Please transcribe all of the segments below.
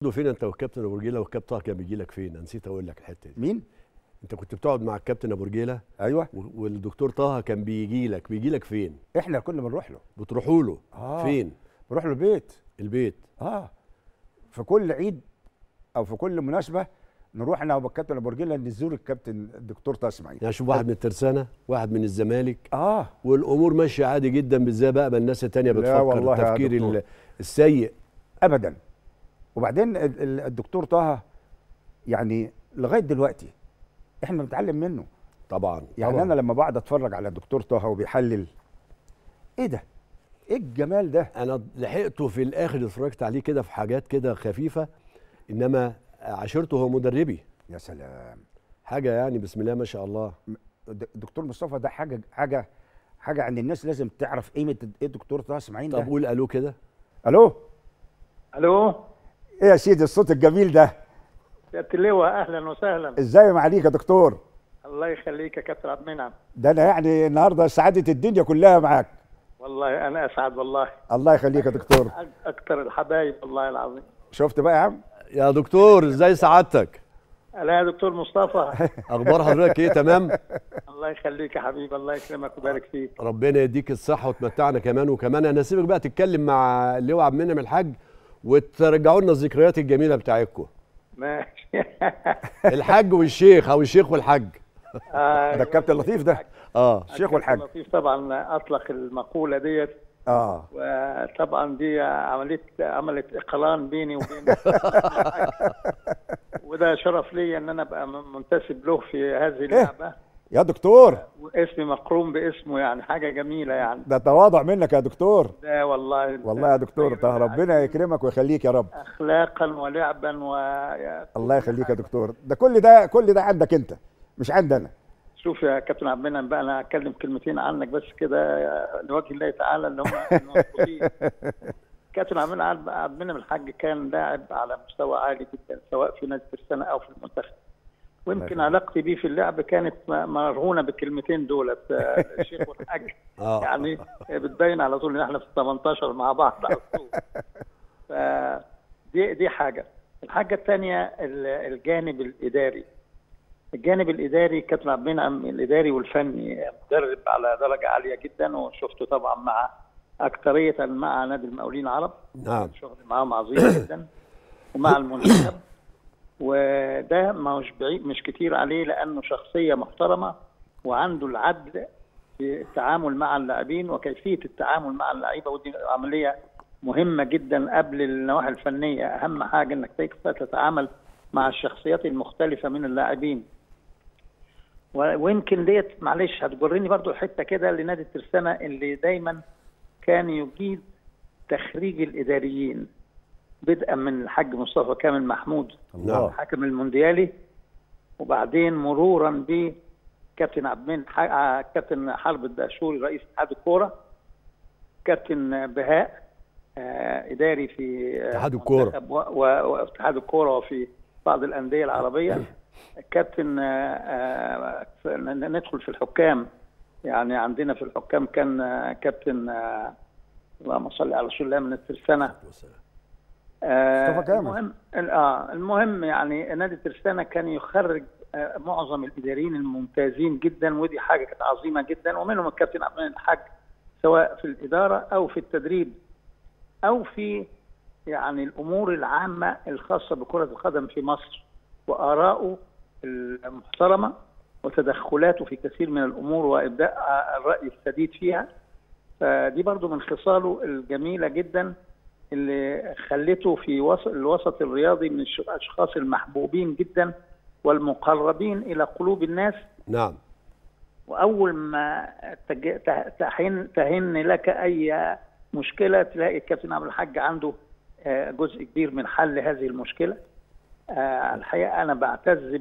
برضه فين انت والكابتن ابو رجيله والكابتن طه كان بيجي لك فين أنا نسيت اقول لك الحته دي مين انت كنت بتقعد مع الكابتن ابو رجيله ايوه و- والدكتور طه كان بيجي لك بيجي لك فين احنا كنا بنروح له بتروحوا له آه. فين بنروح له البيت البيت اه في كل عيد او في كل مناسبه نروح انا والكابتن ابو رجيله نزور الكابتن الدكتور طه اسماعيل يعني شوف واحد من الترسانه واحد من الزمالك اه والامور ماشيه عادي جدا بالذات بقى ما الناس التانيه لا بتفكر والله يا التفكير دكتور. ال- السيء ابدا وبعدين ال- ال- الدكتور طه يعني لغايه دلوقتي احنا بنتعلم منه طبعا يعني طبعا. انا لما بقعد اتفرج على الدكتور طه وبيحلل ايه ده ايه الجمال ده انا لحقته في الاخر اتفرجت عليه كده في حاجات كده خفيفه انما عاشرته هو مدربي يا سلام حاجه يعني بسم الله ما شاء الله الد- الدكتور مصطفى ده حاجه حاجه حاجه عند الناس لازم تعرف قيمه ايه الدكتور طه اسماعيل طب ده قول الو كده الو الو ايه يا سيدي الصوت الجميل ده سيادة اللواء اهلا وسهلا ازاي ما عليك يا دكتور الله يخليك يا كابتن عبد المنعم ده انا يعني النهارده سعاده الدنيا كلها معاك والله انا اسعد والله الله يخليك يا دكتور أك- اكتر الحبايب والله العظيم شفت بقى يا عم يا دكتور ازاي سعادتك لا يا دكتور مصطفى اخبار حضرتك ايه تمام الله يخليك يا حبيبي الله يكرمك ويبارك فيك ربنا يديك الصحه وتمتعنا كمان وكمان انا سيبك بقى تتكلم مع اللواء عبد المنعم الحاج وترجعوا لنا الذكريات الجميله بتاعتكم ماشي الحاج والشيخ او الشيخ والحاج آه، ده الكابتن لطيف ده اه الشيخ الكابتن والحاج لطيف طبعا اطلق المقوله ديت اه وطبعا دي عملت عملت اقران بيني وبين وده شرف لي ان انا ابقى منتسب له في هذه اللعبه يا دكتور واسمي مقرون باسمه يعني حاجه جميله يعني ده تواضع منك يا دكتور ده والله والله يا دكتور طه ربنا يكرمك ويخليك يا رب اخلاقا ولعبا و الله يخليك يا دكتور ده كل ده كل ده عندك انت مش عندنا شوف يا كابتن عبد المنعم بقى انا هتكلم كلمتين عنك بس كده لوجه الله تعالى اللي هم الموجودين كابتن عبد المنعم عبد المنعم الحاج كان لاعب على مستوى عالي جدا سواء في نادي السنه او في المنتخب ويمكن علاقتي بيه في اللعب كانت م- مرهونه بالكلمتين دولت آه، الشيخ والحاج اه يعني بتبين على طول ان احنا في 18 مع بعض على طول ف دي دي حاجه الحاجه الثانيه الجانب الاداري الجانب الاداري كابتن عبد المنعم الاداري والفني مدرب على درجه عاليه جدا وشفته طبعا مع اكثريه مع نادي المقاولين العرب نعم شغل معاهم عظيم جدا ومع المنتخب وده مش بعيد مش كتير عليه لانه شخصيه محترمه وعنده العدل في التعامل مع اللاعبين وكيفيه التعامل مع اللعيبه ودي عمليه مهمه جدا قبل النواحي الفنيه اهم حاجه انك كيف تتعامل مع الشخصيات المختلفه من اللاعبين و- ويمكن ديت معلش هتجرني برضو حته كده لنادي الترسانه اللي دايما كان يجيد تخريج الاداريين بدءا من الحاج مصطفى كامل محمود نعم. الحكم المونديالي وبعدين مرورا بكابتن عبد المنعم ح- آه، كابتن حرب الدهشوري رئيس اتحاد الكوره كابتن بهاء آه، اداري في آه، اتحاد الكورة. منتخب و- و- واتحاد الكوره وفي بعض الانديه العربيه كابتن آه، آه، ف- ندخل في الحكام يعني عندنا في الحكام كان آه، كابتن آه، اللهم صل على رسول الله من الترسانه آه، مصطفى كامل. المهم اه المهم يعني نادي ترسانة كان يخرج آه معظم الاداريين الممتازين جدا ودي حاجه كانت عظيمه جدا ومنهم الكابتن عبد المنعم الحاج سواء في الاداره او في التدريب او في يعني الامور العامه الخاصه بكره القدم في مصر واراءه المحترمه وتدخلاته في كثير من الامور وابداء آه، الراي السديد فيها فدي برضو من خصاله الجميله جدا اللي خلته في وسط الوسط الرياضي من الش- الاشخاص المحبوبين جدا والمقربين الى قلوب الناس نعم واول ما تج- ت- تهن تهن لك اي مشكله تلاقي الكابتن عبد الحاج عنده آه، جزء كبير من حل هذه المشكله آه، الحقيقه انا بعتز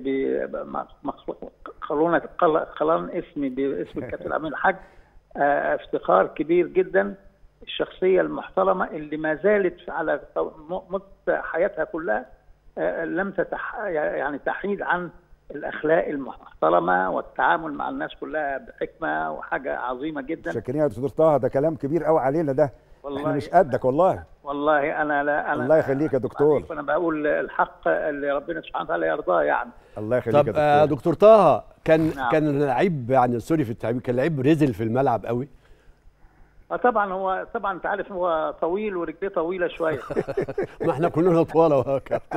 بقرونه قلان اسمي باسم الكابتن عبد الحاج آه، افتخار كبير جدا الشخصيه المحترمه اللي ما زالت على مدة حياتها كلها آه، لم تتح يعني تحيد عن الاخلاق المحترمه والتعامل مع الناس كلها بحكمه وحاجه عظيمه جدا شاكرين يا دكتور طه ده كلام كبير قوي علينا ده احنا مش قدك والله والله انا لا انا الله يخليك يا دكتور. انا بقول الحق اللي ربنا سبحانه وتعالى يرضاه يعني الله يخليك طب يا آه دكتور دكتور طه كان نعم. كان لعيب يعني سوري في التعبير كان لعيب رزل في الملعب قوي آه طبعا هو طبعا انت عارف هو طويل ورجليه طويله شويه ما احنا كلنا طوال اهو يا كابتن.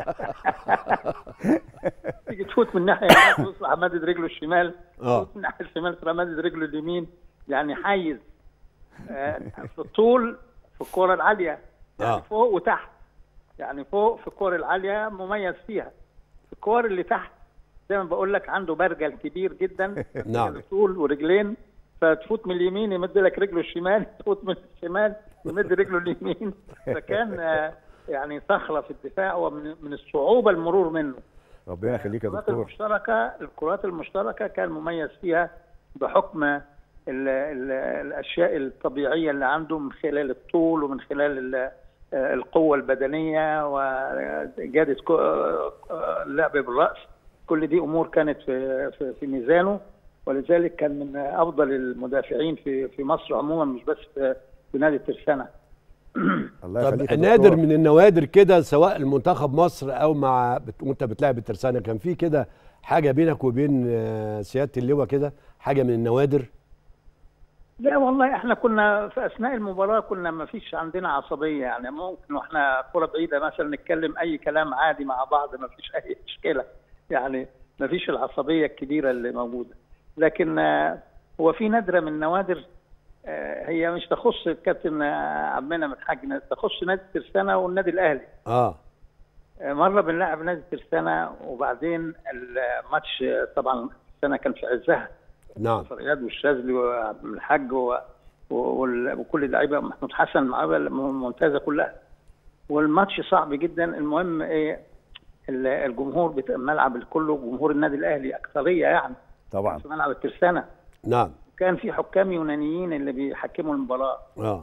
تيجي تفوت من ناحيه يمين تصبح مادد رجله الشمال آه. تفوت من ناحيه الشمال تبقى مادد رجله اليمين يعني حيز آه، في الطول في الكره العاليه يعني آه. فوق وتحت يعني فوق في الكره العاليه مميز فيها في الكور اللي تحت زي ما بقول لك عنده برجل كبير جدا نعم. طول ورجلين فتفوت من اليمين يمد لك رجله الشمال تفوت من الشمال يمد رجله اليمين فكان آه، يعني صخره في الدفاع ومن من الصعوبه المرور منه ربنا يخليك يا الكرات دكتور المشتركه الكرات المشتركه كان مميز فيها بحكم ال ال الاشياء الطبيعيه اللي عنده من خلال الطول ومن خلال ال- القوه البدنيه واجاده كو- اللعب بالراس كل دي امور كانت في في, في ميزانه ولذلك كان من افضل المدافعين في في مصر عموما مش بس في, في نادي الترسانه الله طب يخليك يا نادر دكتور. من النوادر كده سواء المنتخب مصر او مع بت- وانت بتلعب الترسانه كان في كده حاجه بينك وبين آه، سياده اللواء كده حاجه من النوادر لا والله احنا كنا في اثناء المباراه كنا ما فيش عندنا عصبيه يعني ممكن واحنا كره بعيده مثلا نتكلم اي كلام عادي مع بعض ما فيش اي مشكله يعني ما فيش العصبيه الكبيره اللي موجوده لكن آه، هو في نادره من النوادر آه، هي مش تخص الكابتن آه، عبد المنعم الحاج تخص نادي الترسانه والنادي الاهلي اه مره بنلعب نادي الترسانه وبعدين الماتش آه، طبعا السنه كان في عزها نعم فرياد والشاذلي وعبد الحاج و... و... وال- وكل اللعيبه محمود حسن معاه الممتازه كلها والماتش صعب جدا المهم ايه ال- الجمهور بتاع الملعب كله جمهور النادي الاهلي اكثريه يعني طبعا في ملعب الترسانه نعم كان في حكام يونانيين اللي بيحكموا المباراه اه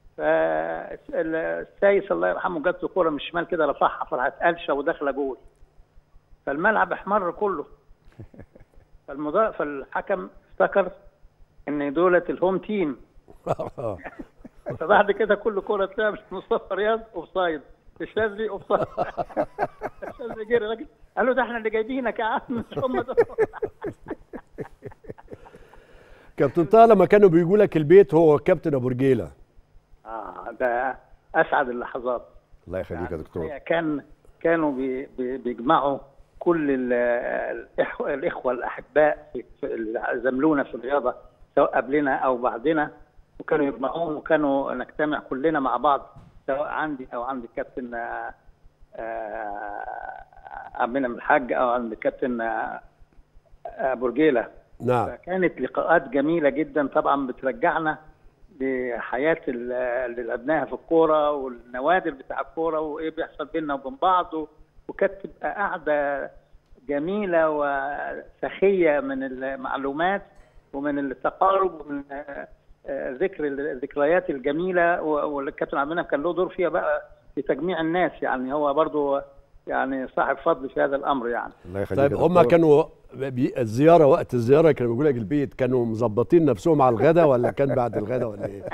فالسايس الله يرحمه جات له كوره من الشمال كده رفعها فرحت قلشه وداخله جول فالملعب احمر كله فالمضا... فالحكم افتكر ان دولت الهوم تيم آه. فبعد كده كل كوره اتلعبت مصطفى رياض اوف سايد الشاذلي اوف سايد الشاذلي جري راجل قال له ده احنا اللي جايبينك يا عم مش هم دول كابتن طه لما كانوا بيجوا لك البيت هو كابتن ابو رجيله اه ده اسعد اللحظات الله يخليك يا دكتور هي كان كانوا بي بي بيجمعوا كل ال- الإخوة, الإخوة الأحباء في في اللي زملونا في الرياضة سواء قبلنا أو بعدنا وكانوا يجمعوهم وكانوا نجتمع كلنا مع بعض سواء عندي أو عند الكابتن آه، آه، عبد المنعم الحاج أو عند الكابتن آه، آه، برجيلة نعم فكانت لقاءات جميله جدا طبعا بترجعنا لحياه ال- اللي لعبناها في الكوره والنوادر بتاع الكوره وايه بيحصل بيننا وبين بعض و- وكانت تبقى قاعده جميله وسخيه من المعلومات ومن التقارب ومن آه، آه، ذكر الذكريات الجميله و- والكابتن عبد المنعم كان له دور فيها بقى في تجميع الناس يعني هو برضو يعني صاحب فضل في هذا الامر يعني الله يخليك طيب يا هم دكتور. كانوا بي الزياره وقت الزياره كانوا بيقولوا لك البيت كانوا مظبطين نفسهم على الغدا ولا كان بعد الغدا ولا ايه؟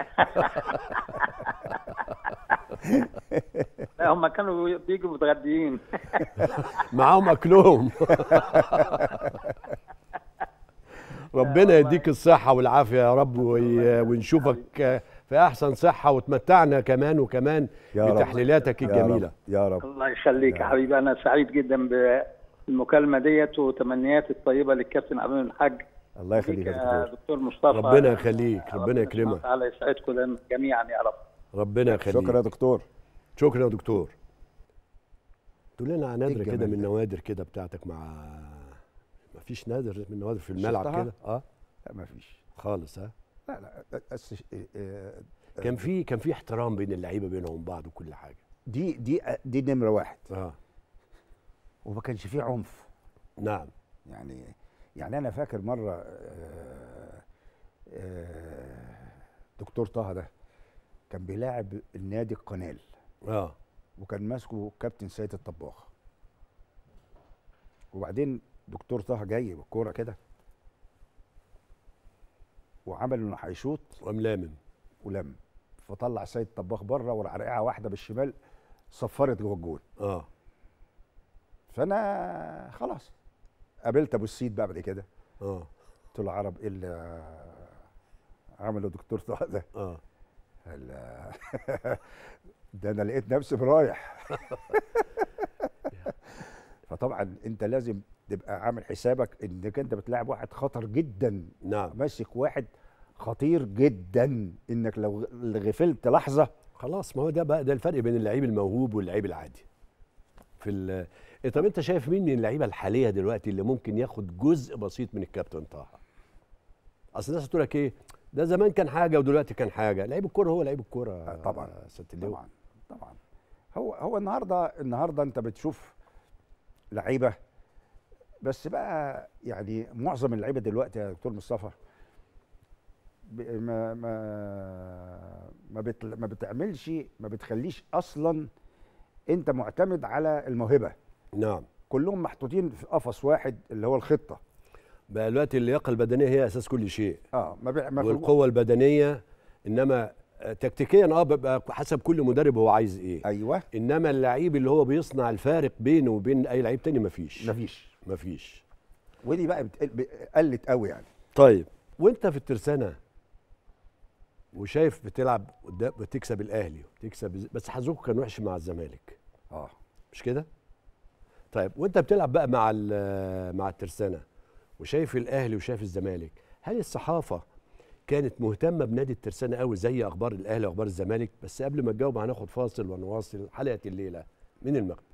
لا هم كانوا بيجوا متغديين معاهم اكلهم ربنا يديك الصحة والعافية يا رب وي- ونشوفك في أحسن صحة وتمتعنا كمان وكمان يا رب. بتحليلاتك يا رب الجميلة يا رب الله يخليك يا حبيبي انا سعيد جدا بالمكالمه ديت وتمنياتي الطيبه للكابتن عبد المنعم الحاج الله يخليك يا يا دكتور دكتور مصطفى ربنا يخليك، ربنا سبحانه يكرمك. وتعالى يسعدكم جميعا يا رب ربنا يخليك شكرا يا دكتور شكرا يا دكتور تقول لنا عن نادرة كده الجمال من ده؟ النوادر كده بتاعتك مع ما فيش نادر من النوادر في الملعب شفتها؟ كده اه لا ما فيش خالص ها لا لا بس آه، كان في كان في احترام بين اللعيبه بينهم بعض وكل حاجه دي دي دي نمره واحد اه وما كانش فيه عنف نعم يعني يعني انا فاكر مره آه، آه، دكتور طه ده كان بيلاعب النادي القنال اه وكان ماسكه كابتن سيد الطباخ وبعدين دكتور طه جاي بالكوره كده وعمل انه هيشوط وملامم ولم فطلع سيد طباخ بره وراح رقعها واحده بالشمال صفرت جوه الجون اه فانا خلاص قابلت ابو السيد بقى بعد كده اه قلت له عرب ايه اللي عمله دكتور طه ده اه قال ده انا لقيت نفسي رايح فطبعا انت لازم تبقى عامل حسابك انك انت بتلاعب واحد خطر جدا نعم ماسك واحد خطير جدا انك لو غفلت لحظه خلاص ما هو ده بقى ده الفرق بين اللعيب الموهوب واللعيب العادي في ال إيه طب انت شايف مين من اللعيبه الحاليه دلوقتي اللي ممكن ياخد جزء بسيط من الكابتن طه اصل الناس تقول لك ايه ده زمان كان حاجه ودلوقتي كان حاجه لعيب الكوره هو لعيب الكوره آه، طبعا يا ست اللواء. طبعا طبعا هو هو النهارده النهارده انت بتشوف لعيبه بس بقى يعني معظم اللعيبه دلوقتي يا دكتور مصطفى ب- ما ما ما, بت ما بتعملش ما بتخليش اصلا انت معتمد على الموهبه نعم كلهم محطوطين في قفص واحد اللي هو الخطه بقى دلوقتي اللياقه البدنيه هي اساس كل شيء اه ما, بي... ما في- والقوه البدنيه انما آه، تكتيكيا اه بيبقى حسب كل مدرب هو عايز ايه ايوه انما اللعيب اللي هو بيصنع الفارق بينه وبين اي لعيب تاني مفيش مفيش مفيش ودي بقى بتقل... ب- قلت قوي يعني طيب وانت في الترسانه وشايف بتلعب قدام بتكسب الاهلي وتكسب بس حظكم كان وحش مع الزمالك اه مش كده؟ طيب وانت بتلعب بقى مع ال- مع الترسانه وشايف الاهلي وشايف الزمالك هل الصحافه كانت مهتمه بنادي الترسانه قوي زي اخبار الاهلي واخبار الزمالك بس قبل ما تجاوب هناخد فاصل ونواصل حلقه الليله من المغرب